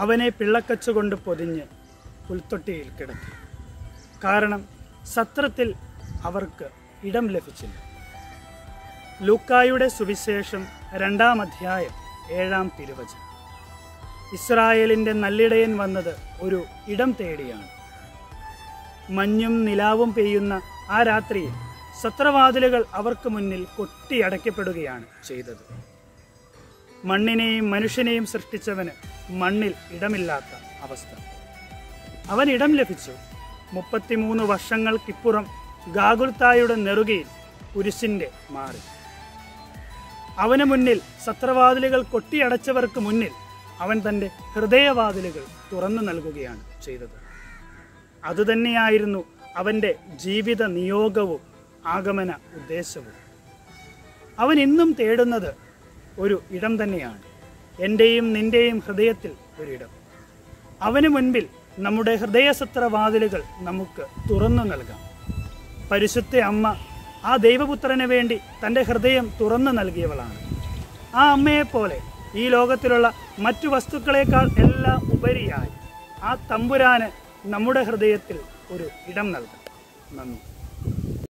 അവനെ പിള്ളക്കച്ചുകൊണ്ട് പൊതിഞ്ഞ് പുൽത്തൊട്ടിയിൽ കിടത്തി കാരണം സത്രത്തിൽ അവർക്ക് ഇടം ലഭിച്ചില്ല ലൂക്കായുടെ സുവിശേഷം രണ്ടാം അധ്യായം ഏഴാം തിരുവചനം ഇസ്രായേലിൻ്റെ നല്ലിടയൻ വന്നത് ഒരു ഇടം തേടിയാണ് മഞ്ഞും നിലാവും പെയ്യുന്ന ആ രാത്രിയിൽ സത്രവാതിലുകൾ അവർക്ക് മുന്നിൽ കൊട്ടിയടയ്ക്കപ്പെടുകയാണ് ചെയ്തത് മണ്ണിനെയും മനുഷ്യനെയും സൃഷ്ടിച്ചവന് മണ്ണിൽ ഇടമില്ലാത്ത അവസ്ഥ അവൻ ഇടം ലഭിച്ചു മുപ്പത്തിമൂന്ന് വർഷങ്ങൾക്കിപ്പുറം ഗാഗുൽത്തായുടെ നെറുകയിൽ കുരിശിൻ്റെ മാറി അവന് മുന്നിൽ സത്രവാതിലുകൾ കൊട്ടിയടച്ചവർക്ക് മുന്നിൽ അവൻ തൻ്റെ ഹൃദയവാതിലുകൾ തുറന്നു നൽകുകയാണ് ചെയ്തത് അതുതന്നെയായിരുന്നു അവൻ്റെ ജീവിത നിയോഗവും ആഗമന ഉദ്ദേശവും അവൻ ഇന്നും തേടുന്നത് ഒരു ഇടം തന്നെയാണ് എൻ്റെയും നിൻ്റെയും ഹൃദയത്തിൽ ഒരിടം അവന് മുൻപിൽ നമ്മുടെ ഹൃദയസത്ര വാതിലുകൾ നമുക്ക് തുറന്നു നൽകാം പരിശുദ്ധ അമ്മ ആ ദൈവപുത്രന് വേണ്ടി തൻ്റെ ഹൃദയം തുറന്നു നൽകിയവളാണ് ആ അമ്മയെപ്പോലെ ഈ ലോകത്തിലുള്ള മറ്റു വസ്തുക്കളെക്കാൾ എല്ലാം ഉപരിയായി ആ തമ്പുരാന് നമ്മുടെ ഹൃദയത്തിൽ ഒരു ഇടം നൽകാം നന്ദി